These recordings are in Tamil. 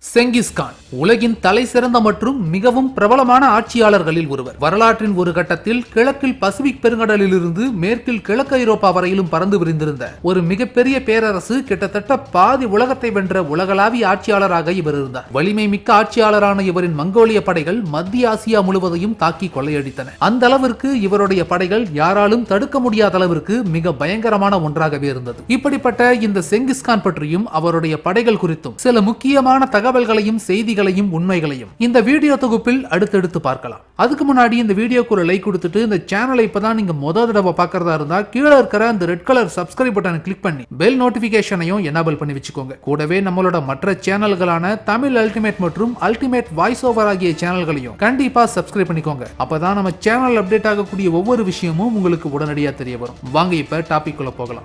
செங்கிஸ்கான் உலகின் தலை சிறந்த மற்றும் மிகவும் பிரபலமான ஆட்சியாளர்களில் ஒருவர் வரலாற்றின் ஒரு கட்டத்தில் கிழக்கில் பசிபிக் பெருங்கடலில் இருந்து மேற்கில் கிழக்கு ஐரோப்பா வரையிலும் பறந்து விரிந்திருந்த ஒரு மிகப்பெரிய பேரரசு கிட்டத்தட்ட பாதி உலகத்தை வென்ற உலகளாவிய ஆட்சியாளராக இவர் இருந்தார் வலிமை மிக்க ஆட்சியாளரான இவரின் மங்கோலிய படைகள் மத்திய ஆசியா முழுவதையும் தாக்கி கொள்ளையடித்தன அந்த அளவிற்கு இவருடைய படைகள் யாராலும் தடுக்க முடியாத அளவிற்கு மிக பயங்கரமான ஒன்றாகவே இருந்தது இப்படிப்பட்ட இந்த செங்கிஸ்கான் பற்றியும் அவருடைய படைகள் குறித்தும் சில முக்கியமான தகவல்களையும் செய்திகளையும் உண்மைகளையும் இந்த வீடியோ தொகுப்பில் அடுத்தடுத்து பார்க்கலாம் அதுக்கு முன்னாடி இந்த வீடியோக்கு ஒரு லைக் கொடுத்துட்டு இந்த சேனலை இப்பதான் நீங்க முத தடவை பார்க்கறதா இருந்தா கீழே இருக்கிற அந்த ரெட் கலர் சப்ஸ்கிரைப் பட்டனை கிளிக் பண்ணி பெல் நோட்டிபிகேஷனையும் எனேபிள் பண்ணி வச்சுக்கோங்க கூடவே நம்மளோட மற்ற சேனல்களான தமிழ் அல்டிமேட் மற்றும் அல்டிமேட் வாய்ஸ் ஓவர் ஆகிய சேனல்களையும் கண்டிப்பா சப்ஸ்கிரைப் பண்ணிக்கோங்க அப்பதான் நம்ம சேனல் அப்டேட் ஆகக்கூடிய ஒவ்வொரு விஷயமும் உங்களுக்கு உடனடியாக தெரிய வரும் வாங்க இப்ப டாபிக் குள்ள போகலாம்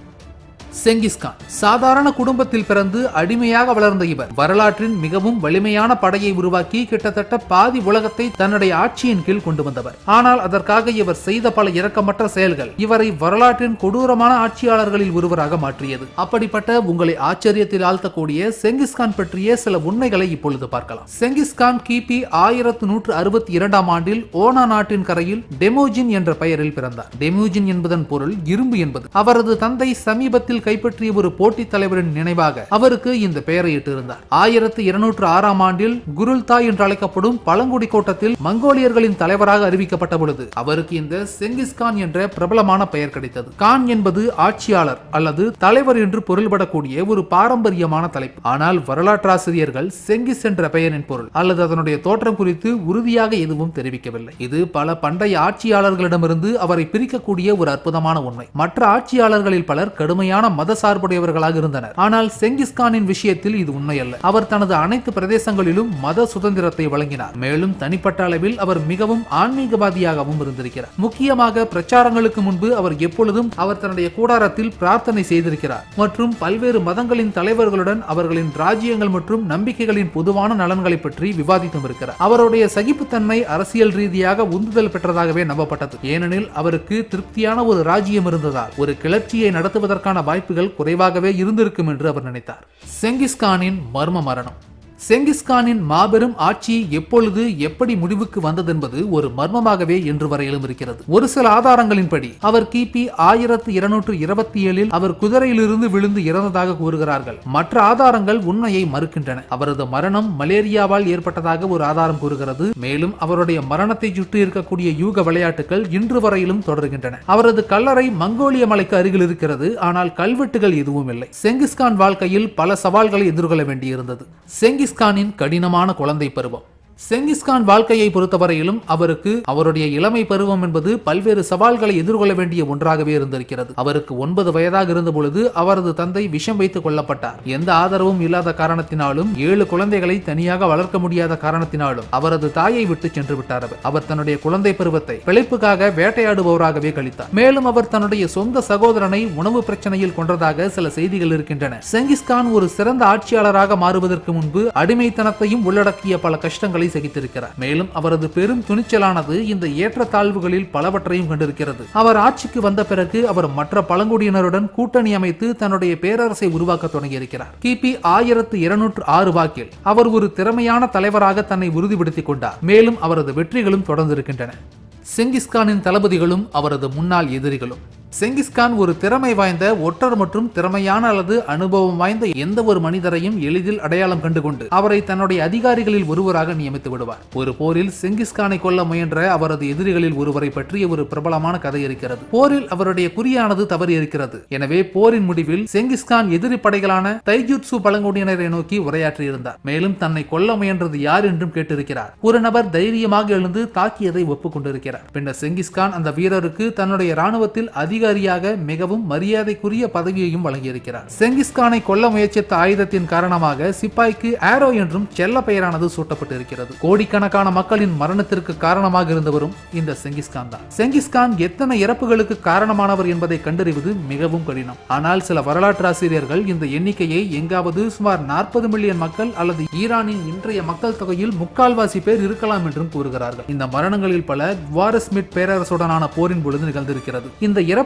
செங்கிஸ்கான் சாதாரண குடும்பத்தில் பிறந்து அடிமையாக வளர்ந்த இவர் வரலாற்றின் மிகவும் வலிமையான படையை உருவாக்கி கிட்டத்தட்ட பாதி உலகத்தை தன்னுடைய ஆட்சியின் கீழ் கொண்டு வந்தவர் ஆனால் அதற்காக இவர் செய்த பல இரக்கமற்ற செயல்கள் இவரை வரலாற்றின் கொடூரமான ஆட்சியாளர்களில் ஒருவராக மாற்றியது அப்படிப்பட்ட உங்களை ஆச்சரியத்தில் ஆழ்த்தக்கூடிய செங்கிஸ்கான் பற்றிய சில உண்மைகளை இப்பொழுது பார்க்கலாம் செங்கிஸ்கான் கிபி ஆயிரத்து நூற்று அறுபத்தி இரண்டாம் ஆண்டில் ஓனா நாட்டின் கரையில் டெமோஜின் என்ற பெயரில் பிறந்தார் டெமோஜின் என்பதன் பொருள் இரும்பு என்பது அவரது தந்தை சமீபத்தில் கைப்பற்றிய ஒரு போட்டித் தலைவரின் நினைவாக அவருக்கு இந்த பெயரை இட்டிருந்தார் ஆயிரத்து இருநூற்று ஆறாம் ஆண்டில் குருல்தா என்று அழைக்கப்படும் பழங்குடி கோட்டத்தில் மங்கோலியர்களின் தலைவராக அறிவிக்கப்பட்ட பொழுது அவருக்கு இந்த செங்கிஸ்கான் என்ற பிரபலமான பெயர் கிடைத்தது கான் என்பது ஆட்சியாளர் அல்லது தலைவர் என்று பொருள்படக்கூடிய ஒரு பாரம்பரியமான தலைப்பு ஆனால் வரலாற்றாசிரியர்கள் செங்கிஸ் என்ற பெயரின் பொருள் அல்லது அதனுடைய தோற்றம் குறித்து உறுதியாக எதுவும் தெரிவிக்கவில்லை இது பல பண்டைய ஆட்சியாளர்களிடமிருந்து அவரை பிரிக்கக்கூடிய ஒரு அற்புதமான உண்மை மற்ற ஆட்சியாளர்களில் பலர் கடுமையான மத சார்புடையவர்களாக இருந்தனர் ஆனால் செங்கிஸ்கானின் விஷயத்தில் இது உண்மையல்ல அவர் தனது அனைத்து பிரதேசங்களிலும் மத சுதந்திரத்தை வழங்கினார் மேலும் தனிப்பட்ட அளவில் அவர் மிகவும் ஆன்மீகவாதியாகவும் இருந்திருக்கிறார் முக்கியமாக பிரச்சாரங்களுக்கு முன்பு அவர் எப்பொழுதும் அவர் தன்னுடைய கூடாரத்தில் பிரார்த்தனை செய்திருக்கிறார் மற்றும் பல்வேறு மதங்களின் தலைவர்களுடன் அவர்களின் ராஜ்யங்கள் மற்றும் நம்பிக்கைகளின் பொதுவான நலன்களை பற்றி விவாதித்தும் இருக்கிறார் அவருடைய சகிப்புத்தன்மை அரசியல் ரீதியாக உந்துதல் பெற்றதாகவே நம்பப்பட்டது ஏனெனில் அவருக்கு திருப்தியான ஒரு ராஜ்யம் இருந்ததால் ஒரு கிளர்ச்சியை நடத்துவதற்கான வாய்ப்புகள் குறைவாகவே இருந்திருக்கும் என்று அவர் நினைத்தார் செங்கிஸ்கானின் மர்ம மரணம் செங்கிஸ்கானின் மாபெரும் ஆட்சி எப்பொழுது எப்படி முடிவுக்கு வந்ததென்பது ஒரு மர்மமாகவே என்று வரையிலும் இருக்கிறது ஒரு சில ஆதாரங்களின்படி அவர் கிபி ஆயிரத்து இருநூற்று இருபத்தி ஏழில் அவர் குதிரையிலிருந்து விழுந்து இறந்ததாக கூறுகிறார்கள் மற்ற ஆதாரங்கள் உண்மையை மறுக்கின்றன அவரது மரணம் மலேரியாவால் ஏற்பட்டதாக ஒரு ஆதாரம் கூறுகிறது மேலும் அவருடைய மரணத்தை சுற்றி இருக்கக்கூடிய யூக விளையாட்டுகள் இன்று வரையிலும் தொடர்கின்றன அவரது கல்லறை மங்கோலிய மலைக்கு அருகில் இருக்கிறது ஆனால் கல்வெட்டுகள் எதுவும் இல்லை செங்கிஸ்கான் வாழ்க்கையில் பல சவால்களை எதிர்கொள்ள வேண்டியிருந்தது செங்கிஸ் செங்கிஸ்கானின் கடினமான குழந்தை பருவம் செங்கிஸ்கான் வாழ்க்கையை பொறுத்தவரையிலும் அவருக்கு அவருடைய இளமை பருவம் என்பது பல்வேறு சவால்களை எதிர்கொள்ள வேண்டிய ஒன்றாகவே இருந்திருக்கிறது அவருக்கு ஒன்பது வயதாக இருந்த பொழுது அவரது தந்தை விஷம் வைத்துக் கொல்லப்பட்டார் எந்த ஆதரவும் இல்லாத காரணத்தினாலும் ஏழு குழந்தைகளை தனியாக வளர்க்க முடியாத காரணத்தினாலும் அவரது தாயை விட்டு சென்று விட்டார் அவர் அவர் தன்னுடைய குழந்தை பருவத்தை பிழைப்புக்காக வேட்டையாடுபவராகவே கழித்தார் மேலும் அவர் தன்னுடைய சொந்த சகோதரனை உணவு பிரச்சனையில் கொன்றதாக சில செய்திகள் இருக்கின்றன செங்கிஸ்கான் ஒரு சிறந்த ஆட்சியாளராக மாறுவதற்கு முன்பு அடிமைத்தனத்தையும் உள்ளடக்கிய பல கஷ்டங்களை சகித்திருக்கிறார் மேலும் அவரது பெரும் துணிச்சலானது இந்த ஏற்றத்தாழ்வுகளில் பலவற்றையும் கண்டிருக்கிறது அவர் ஆட்சிக்கு வந்த பிறகு அவர் மற்ற பழங்குடியினருடன் கூட்டணி அமைத்து தன்னுடைய பேரரசை உருவாக்க தொடங்கியிருக்கிறார் கிபி ஆயிரத்து இருநூற்று ஆறு வாக்கில் அவர் ஒரு திறமையான தலைவராக தன்னை உறுதிப்படுத்திக் கொண்டார் மேலும் அவரது வெற்றிகளும் தொடர்ந்திருக்கின்றன செங்கிஸ்கானின் தளபதிகளும் அவரது முன்னாள் எதிரிகளும் செங்கிஸ்கான் ஒரு திறமை வாய்ந்த ஒற்றர் மற்றும் திறமையான அல்லது அனுபவம் வாய்ந்த எந்த ஒரு மனிதரையும் எளிதில் அடையாளம் கண்டுகொண்டு அவரை தன்னுடைய அதிகாரிகளில் ஒருவராக நியமித்து விடுவார் ஒரு போரில் செங்கிஸ்கானை கொல்ல முயன்ற அவரது எதிரிகளில் ஒருவரை பற்றிய ஒரு பிரபலமான கதை இருக்கிறது போரில் அவருடைய குறியானது தவறி இருக்கிறது எனவே போரின் முடிவில் செங்கிஸ்கான் எதிரி படைகளான தைஜுட்சு பழங்குடியினரை நோக்கி உரையாற்றியிருந்தார் மேலும் தன்னை கொல்ல முயன்றது யார் என்றும் கேட்டிருக்கிறார் ஒரு நபர் தைரியமாக எழுந்து தாக்கியதை ஒப்புக்கொண்டிருக்கிறார் பின்னர் செங்கிஸ்கான் அந்த வீரருக்கு தன்னுடைய ராணுவத்தில் அதிக அதிகாரியாக மிகவும் மரியாதைக்குரிய பதவியையும் வழங்கியிருக்கிறார் செங்கிஸ்கானை கொல்ல முயற்சித்த ஆயுதத்தின் காரணமாக சிப்பாய்க்கு ஆரோ என்றும் செல்ல பெயரானது சூட்டப்பட்டிருக்கிறது கோடிக்கணக்கான மக்களின் மரணத்திற்கு காரணமாக இருந்தவரும் இந்த செங்கிஸ்கான் தான் செங்கிஸ்கான் எத்தனை இறப்புகளுக்கு காரணமானவர் என்பதை கண்டறிவது மிகவும் கடினம் ஆனால் சில வரலாற்றாசிரியர்கள் இந்த எண்ணிக்கையை எங்காவது சுமார் நாற்பது மில்லியன் மக்கள் அல்லது ஈரானின் இன்றைய மக்கள் தொகையில் முக்கால்வாசி பேர் இருக்கலாம் என்றும் கூறுகிறார்கள் இந்த மரணங்களில் பல குவாரஸ்மிட் பேரரசுடனான போரின் பொழுது நிகழ்ந்திருக்கிறது இந்த இறப்பு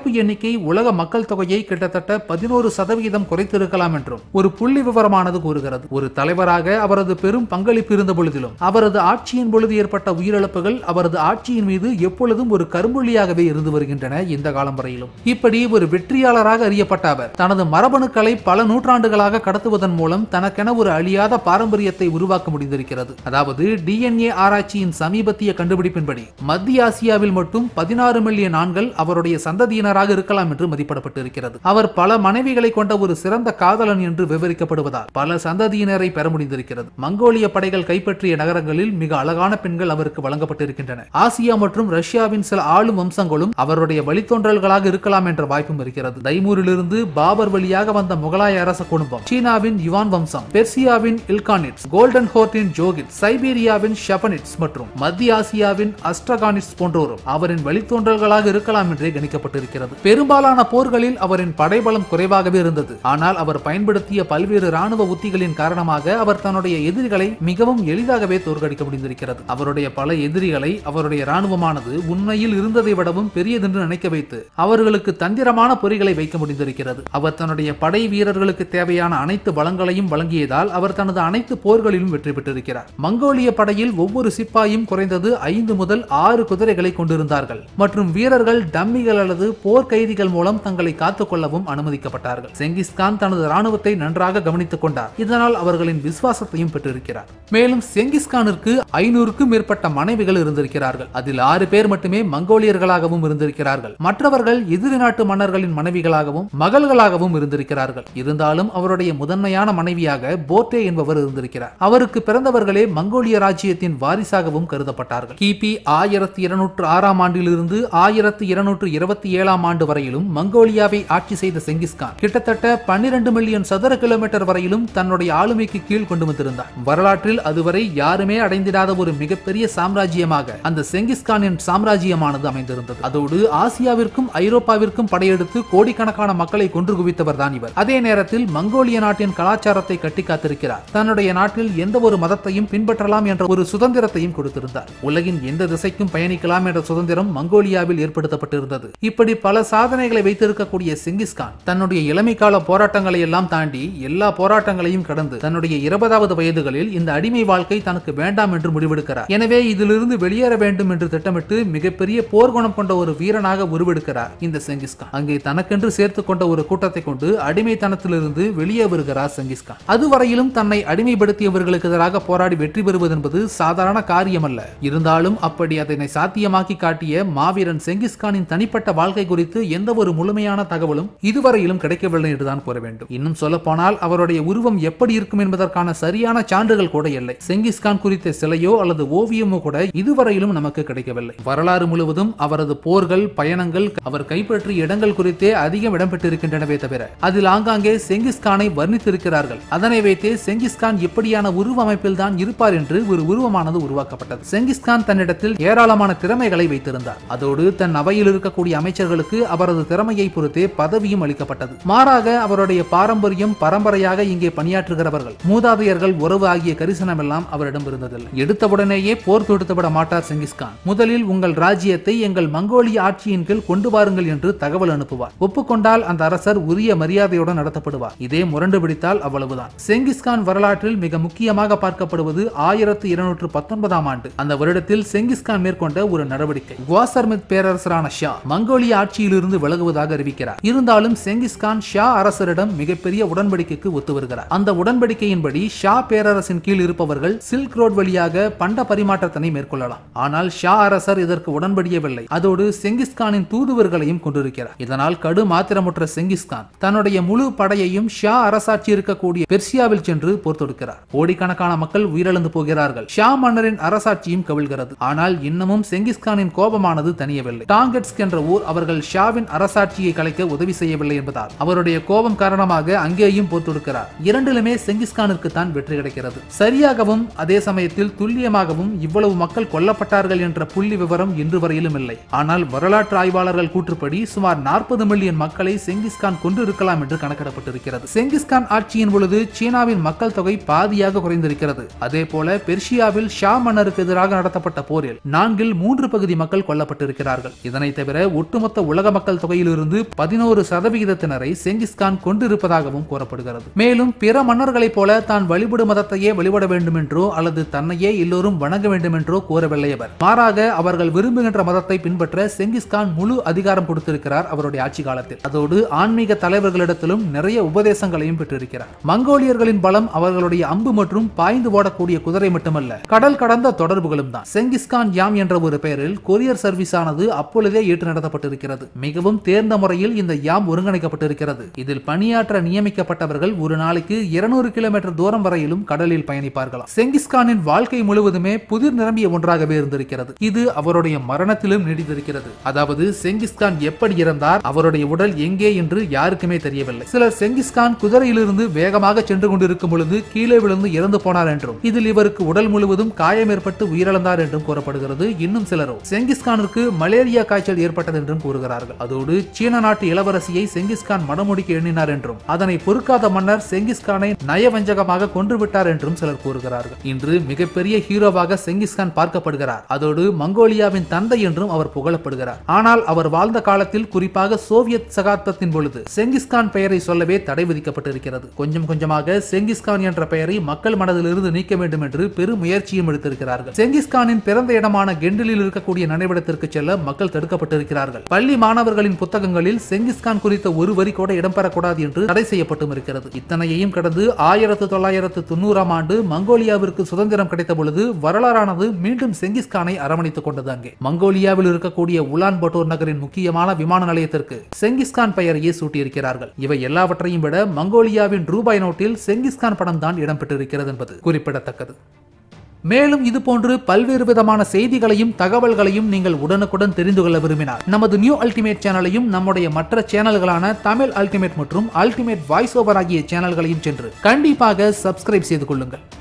பிறப்பு எண்ணிக்கை உலக மக்கள் தொகையை கிட்டத்தட்ட பதினோரு சதவிகிதம் குறைத்திருக்கலாம் என்றும் ஒரு புள்ளி விவரமானது கூறுகிறது ஒரு தலைவராக அவரது பெரும் பங்களிப்பு இருந்த பொழுதிலும் அவரது ஆட்சியின் பொழுது ஏற்பட்ட உயிரிழப்புகள் அவரது ஆட்சியின் மீது எப்பொழுதும் ஒரு கரும்புள்ளியாகவே இருந்து வருகின்றன இந்த காலம் வரையிலும் இப்படி ஒரு வெற்றியாளராக அறியப்பட்ட அவர் தனது மரபணுக்களை பல நூற்றாண்டுகளாக கடத்துவதன் மூலம் தனக்கென ஒரு அழியாத பாரம்பரியத்தை உருவாக்க முடிந்திருக்கிறது அதாவது டிஎன்ஏ ஆராய்ச்சியின் சமீபத்திய கண்டுபிடிப்பின்படி மத்திய ஆசியாவில் மட்டும் பதினாறு மில்லியன் ஆண்கள் அவருடைய சந்ததியினராக இருக்கலாம் என்று மதிப்பிடப்பட்டிருக்கிறது அவர் பல மனைவிகளை கொண்ட ஒரு சிறந்த காதலன் என்று விவரிக்கப்படுவதால் பல சந்ததியினரை பெற முடிந்திருக்கிறது மங்கோலிய படைகள் கைப்பற்றிய நகரங்களில் மிக அழகான பெண்கள் அவருக்கு வழங்கப்பட்டிருக்கின்றன ஆசியா மற்றும் ரஷ்யாவின் சில ஆளும் வம்சங்களும் அவருடைய வழித்தோன்றல்களாக இருக்கலாம் என்ற வாய்ப்பும் இருக்கிறது தைமூரிலிருந்து பாபர் வழியாக வந்த முகலாய அரச குடும்பம் சீனாவின் யுவான் வம்சம் பெர்சியாவின் இல்கானிட்ஸ் கோல்டன் ஹோர்டின் ஜோகிட் சைபீரியாவின் ஷெபனிட்ஸ் மற்றும் மத்திய ஆசியாவின் அஸ்ட்ரகானிட்ஸ் போன்றோரும் அவரின் வழித்தோன்றல்களாக இருக்கலாம் என்றே கணிக்கப்பட்டிருக்கிறது பெரும்பாலான போர்களில் அவரின் படைபலம் குறைவாகவே இருந்தது ஆனால் அவர் பயன்படுத்திய பல்வேறு ராணுவ உத்திகளின் காரணமாக அவர் தன்னுடைய எதிரிகளை மிகவும் எளிதாகவே தோற்கடிக்க முடிந்திருக்கிறது அவருடைய பல எதிரிகளை அவருடைய ராணுவமானது உண்மையில் இருந்ததை விடவும் பெரியதென்று நினைக்க வைத்து அவர்களுக்கு தந்திரமான பொறிகளை வைக்க முடிந்திருக்கிறது அவர் தன்னுடைய படை வீரர்களுக்கு தேவையான அனைத்து வளங்களையும் வழங்கியதால் அவர் தனது அனைத்து போர்களிலும் வெற்றி பெற்றிருக்கிறார் மங்கோலிய படையில் ஒவ்வொரு சிப்பாயும் குறைந்தது ஐந்து முதல் ஆறு குதிரைகளை கொண்டிருந்தார்கள் மற்றும் வீரர்கள் டம்மிகள் அல்லது போர் கைதிகள் மூலம் தங்களை காத்துக் கொள்ளவும் அனுமதிக்கப்பட்டார்கள் செங்கிஸ்கான் தனது ராணுவத்தை நன்றாக கவனித்துக் கொண்டார் இதனால் அவர்களின் விசுவாசத்தையும் பெற்றிருக்கிறார் மேலும் செங்கிஸ்கானிற்கு ஐநூறுக்கும் மேற்பட்ட மனைவிகள் இருந்திருக்கிறார்கள் அதில் ஆறு பேர் மட்டுமே மங்கோலியர்களாகவும் இருந்திருக்கிறார்கள் மற்றவர்கள் எதிரி நாட்டு மன்னர்களின் மனைவிகளாகவும் மகள்களாகவும் இருந்திருக்கிறார்கள் இருந்தாலும் அவருடைய முதன்மையான மனைவியாக போர்டே என்பவர் இருந்திருக்கிறார் அவருக்கு பிறந்தவர்களே மங்கோலிய ராஜ்யத்தின் வாரிசாகவும் கருதப்பட்டார்கள் கிபி ஆயிரத்தி இருநூற்று ஆறாம் ஆண்டிலிருந்து ஆயிரத்தி இருநூற்று இருபத்தி ஏழாம் ஆண்டு வரையிலும் மங்கோலியாவை ஆட்சி செய்த செங்கிஸ்கான் கிட்டத்தட்ட பன்னிரண்டு மில்லியன் சதுர கிலோமீட்டர் வரையிலும் தன்னுடைய ஆளுமைக்கு கீழ் கொண்டு வந்திருந்தார் வரலாற்றில் அதுவரை யாருமே அடைந்திடாத ஒரு மிகப்பெரிய சாம்ராஜ்யமாக அந்த செங்கிஸ்கானின் சாம்ராஜ்யமானது அமைந்திருந்தது அதோடு ஆசியாவிற்கும் ஐரோப்பாவிற்கும் படையெடுத்து கோடிக்கணக்கான மக்களை கொன்று குவித்தவர் தான் இவர் அதே நேரத்தில் மங்கோலிய நாட்டின் கலாச்சாரத்தை கட்டி காத்திருக்கிறார் தன்னுடைய நாட்டில் எந்த ஒரு மதத்தையும் பின்பற்றலாம் என்ற ஒரு சுதந்திரத்தையும் கொடுத்திருந்தார் உலகின் எந்த திசைக்கும் பயணிக்கலாம் என்ற சுதந்திரம் மங்கோலியாவில் ஏற்படுத்தப்பட்டிருந்தது இப்படி பல சாதனைகளை வைத்திருக்கக்கூடிய செங்கிஸ்கான் தன்னுடைய இளமை கால போராட்டங்களை எல்லாம் தாண்டி எல்லா போராட்டங்களையும் கடந்து தன்னுடைய இருபதாவது வயதுகளில் இந்த அடிமை வாழ்க்கை தனக்கு வேண்டாம் என்று முடிவெடுக்கிறார் எனவே இதிலிருந்து வெளியேற வேண்டும் என்று திட்டமிட்டு மிகப்பெரிய போர்க்குணம் கொண்ட ஒரு வீரனாக உருவெடுக்கிறார் இந்த செங்கிஸ்கான் அங்கே தனக்கென்று சேர்த்துக் கொண்ட ஒரு கூட்டத்தை கொண்டு அடிமைத்தனத்திலிருந்து வெளியே வருகிறார் செங்கிஸ்கான் அதுவரையிலும் தன்னை அடிமைப்படுத்தியவர்களுக்கு எதிராக போராடி வெற்றி பெறுவது என்பது சாதாரண காரியமல்ல இருந்தாலும் அப்படி அதனை சாத்தியமாக்கி காட்டிய மாவீரன் செங்கிஸ்கானின் தனிப்பட்ட வாழ்க்கை குறித்து எந்த ஒரு முழுமையான தகவலும் இதுவரையிலும் கிடைக்கவில்லை என்றுதான் கூற வேண்டும் இன்னும் சொல்ல போனால் அவருடைய உருவம் எப்படி இருக்கும் என்பதற்கான சரியான சான்றுகள் கூட இல்லை செங்கிஸ்கான் குறித்த சிலையோ அல்லது ஓவியமோ கூட இதுவரையிலும் நமக்கு கிடைக்கவில்லை வரலாறு முழுவதும் அவரது போர்கள் பயணங்கள் அவர் கைப்பற்றிய இடங்கள் குறித்தே அதிகம் இடம்பெற்றிருக்கின்றனவே தவிர அதில் ஆங்காங்கே செங்கிஸ்கானை வர்ணித்திருக்கிறார்கள் அதனை வைத்தே செங்கிஸ்கான் எப்படியான உருவ அமைப்பில் தான் இருப்பார் என்று ஒரு உருவமானது உருவாக்கப்பட்டது செங்கிஸ்கான் தன்னிடத்தில் ஏராளமான திறமைகளை வைத்திருந்தார் அதோடு தன் அவையில் இருக்கக்கூடிய அமைச்சர்களுக்கு அவரது திறமையை பொறுத்தே பதவியும் அளிக்கப்பட்டது மாறாக அவருடைய பாரம்பரியம் பரம்பரையாக இங்கே பணியாற்றுகிறவர்கள் மூதாதையர்கள் உறவு ஆகிய கரிசனம் எல்லாம் அவரிடம் இருந்ததில்லை எடுத்தவுடனேயே போர் தொடுத்துவிட மாட்டார் செங்கிஸ்கான் முதலில் உங்கள் ராஜ்யத்தை எங்கள் மங்கோலிய ஆட்சியின் கீழ் கொண்டு வாருங்கள் என்று தகவல் அனுப்புவார் ஒப்புக்கொண்டால் அந்த அரசர் உரிய மரியாதையுடன் நடத்தப்படுவார் இதே முரண்டு பிடித்தால் அவ்வளவுதான் செங்கிஸ்கான் வரலாற்றில் மிக முக்கியமாக பார்க்கப்படுவது ஆயிரத்து இருநூற்று பத்தொன்பதாம் ஆண்டு அந்த வருடத்தில் செங்கிஸ்கான் மேற்கொண்ட ஒரு நடவடிக்கை குவாசர்மித் பேரரசரான ஷா மங்கோலிய ஆட்சியிலிருந்து விலகுவதாக அறிவிக்கிறார் இருந்தாலும் செங்கிஸ்கான் ஷா அரசரிடம் மிகப்பெரிய உடன்படிக்கைக்கு ஒத்து வருகிறார் அந்த உடன்படிக்கையின்படி ஷா பேரரசின் கீழ் இருப்பவர்கள் சில்க் ரோட் வழியாக பண்ட பரிமாற்றத்தினை மேற்கொள்ளலாம் ஆனால் ஷா அரசர் இதற்கு உடன்படியவில்லை அதோடு செங்கிஸ்கானின் தூதுவர்களையும் கொண்டிருக்கிறார் இதனால் கடு மாத்திரமுற்ற செங்கிஸ்கான் தன்னுடைய முழு படையையும் ஷா அரசாட்சி இருக்கக்கூடிய பெர்சியாவில் சென்று போர் தொடுக்கிறார் கோடிக்கணக்கான மக்கள் உயிரிழந்து போகிறார்கள் ஷா மன்னரின் அரசாட்சியும் கவிழ்கிறது ஆனால் இன்னமும் செங்கிஸ்கானின் கோபமானது தனியவில்லை டாங்கெட்ஸ்க் என்ற ஊர் அவர்கள் ஷாவின் அரசாட்சியை கலைக்க உதவி செய்யவில்லை என்பதால் அவருடைய கோபம் காரணமாக அங்கேயும் போர் தொடுக்கிறார் இரண்டிலுமே செங்கிஸ்கானிற்கு தான் வெற்றி கிடைக்கிறது சரியாகவும் அதே சமயத்தில் துல்லியமாகவும் இவ்வளவு மக்கள் கொல்லப்பட்டார்கள் என்ற புள்ளி விவரம் இன்று வரையிலும் இல்லை ஆனால் வரலாற்று ஆய்வாளர்கள் கூற்றுப்படி சுமார் நாற்பது மில்லியன் மக்களை செங்கிஸ்கான் கொண்டு இருக்கலாம் என்று கணக்கிடப்பட்டிருக்கிறது செங்கிஸ்கான் ஆட்சியின் பொழுது சீனாவின் மக்கள் தொகை பாதியாக குறைந்திருக்கிறது அதே போல பெர்ஷியாவில் ஷா மன்னருக்கு எதிராக நடத்தப்பட்ட போரில் நான்கில் மூன்று பகுதி மக்கள் கொல்லப்பட்டிருக்கிறார்கள் இதனை தவிர ஒட்டுமொத்த உலக மக்கள் தொகையிலிருந்து பதினோரு சதவிகிதத்தினரை செங்கிஸ்கான் கொண்டிருப்பதாகவும் கூறப்படுகிறது மேலும் பிற மன்னர்களைப் போல தான் வழிபடும் மதத்தையே வழிபட வேண்டும் என்றோ அல்லது தன்னையே எல்லோரும் வணங்க வேண்டும் என்றோ கூறவில்லை அவர் மாறாக அவர்கள் விரும்புகின்ற மதத்தை பின்பற்ற செங்கிஸ்கான் முழு அதிகாரம் கொடுத்திருக்கிறார் அவருடைய ஆட்சி காலத்தில் அதோடு ஆன்மீக தலைவர்களிடத்திலும் நிறைய உபதேசங்களையும் பெற்றிருக்கிறார் மங்கோலியர்களின் பலம் அவர்களுடைய அம்பு மற்றும் பாய்ந்து ஓடக்கூடிய குதிரை மட்டுமல்ல கடல் கடந்த தொடர்புகளும் தான் செங்கிஸ்கான் யாம் என்ற ஒரு பெயரில் கொரியர் சர்வீஸ் ஆனது அப்பொழுதே ஏற்று நடத்தப்பட்டிருக்கிறது மிகவும் தேர்ந்த முறையில் இந்த யாம் ஒருங்கிணைக்கப்பட்டிருக்கிறது இதில் பணியாற்ற நியமிக்கப்பட்டவர்கள் ஒரு நாளைக்கு இருநூறு கிலோமீட்டர் தூரம் வரையிலும் கடலில் பயணிப்பார்களாம் செங்கிஸ்கானின் வாழ்க்கை முழுவதுமே புதிர் நிரம்பிய ஒன்றாகவே இருந்திருக்கிறது இது அவருடைய மரணத்திலும் நீடித்திருக்கிறது அதாவது செங்கிஸ்கான் எப்படி இறந்தார் அவருடைய உடல் எங்கே என்று யாருக்குமே தெரியவில்லை சிலர் செங்கிஸ்கான் குதிரையிலிருந்து வேகமாக சென்று கொண்டிருக்கும் பொழுது கீழே விழுந்து இறந்து போனார் என்றும் இதில் இவருக்கு உடல் முழுவதும் காயம் ஏற்பட்டு உயிரிழந்தார் என்றும் கூறப்படுகிறது இன்னும் சிலரோ செங்கிஸ்கானிற்கு மலேரியா காய்ச்சல் ஏற்பட்டது என்றும் கூறுகிறார்கள் அதோடு சீன நாட்டு இளவரசியை செங்கிஸ்கான் மணமுடிக்க எண்ணினார் என்றும் அதனை பொறுக்காத மன்னர் செங்கிஸ்கானை நயவஞ்சகமாக கொன்றுவிட்டார் என்றும் சிலர் கூறுகிறார்கள் இன்று மிகப்பெரிய ஹீரோவாக செங்கிஸ்கான் பார்க்கப்படுகிறார் அதோடு மங்கோலியாவின் தந்தை என்றும் அவர் புகழப்படுகிறார் ஆனால் அவர் வாழ்ந்த காலத்தில் குறிப்பாக சோவியத் சகாப்தத்தின் பொழுது செங்கிஸ்கான் பெயரை சொல்லவே தடை விதிக்கப்பட்டிருக்கிறது கொஞ்சம் கொஞ்சமாக செங்கிஸ்கான் என்ற பெயரை மக்கள் மனதிலிருந்து நீக்க வேண்டும் என்று பெரும் முயற்சியும் எடுத்திருக்கிறார்கள் செங்கிஸ்கானின் பிறந்த இடமான கெண்டிலில் இருக்கக்கூடிய நினைவிடத்திற்கு செல்ல மக்கள் தடுக்கப்பட்டிருக்கிறார்கள் பள்ளி மாணவர்களின் புத்தகங்களில் செங்கிஸ்கான் குறித்த ஒரு வரி கூட இடம்பெறக்கூடாது என்று தடை செய்யப்பட்டும் இருக்கிறது இத்தனையையும் கடந்து ஆயிரத்து தொள்ளாயிரத்து தொண்ணூறாம் ஆண்டு மங்கோலியாவிற்கு சுதந்திரம் கிடைத்த பொழுது வரலாறானது மீண்டும் செங்கிஸ்கானை அரவணைத்துக் கொண்டது அங்கே மங்கோலியாவில் இருக்கக்கூடிய உலான் பட்டோர் நகரின் முக்கியமான விமான நிலையத்திற்கு செங்கிஸ்கான் பெயரையே சூட்டியிருக்கிறார்கள் இவை எல்லாவற்றையும் விட மங்கோலியாவின் ரூபாய் நோட்டில் செங்கிஸ்கான் படம் தான் இடம்பெற்றிருக்கிறது என்பது குறிப்பிடத்தக்கது மேலும் இது போன்று பல்வேறு விதமான செய்திகளையும் தகவல்களையும் நீங்கள் உடனுக்குடன் தெரிந்து கொள்ள விரும்பினால் நமது நியூ அல்டிமேட் சேனலையும் நம்முடைய மற்ற சேனல்களான தமிழ் அல்டிமேட் மற்றும் அல்டிமேட் வாய்ஸ் ஓவர் ஆகிய சேனல்களையும் சென்று கண்டிப்பாக சப்ஸ்கிரைப் செய்து கொள்ளுங்கள்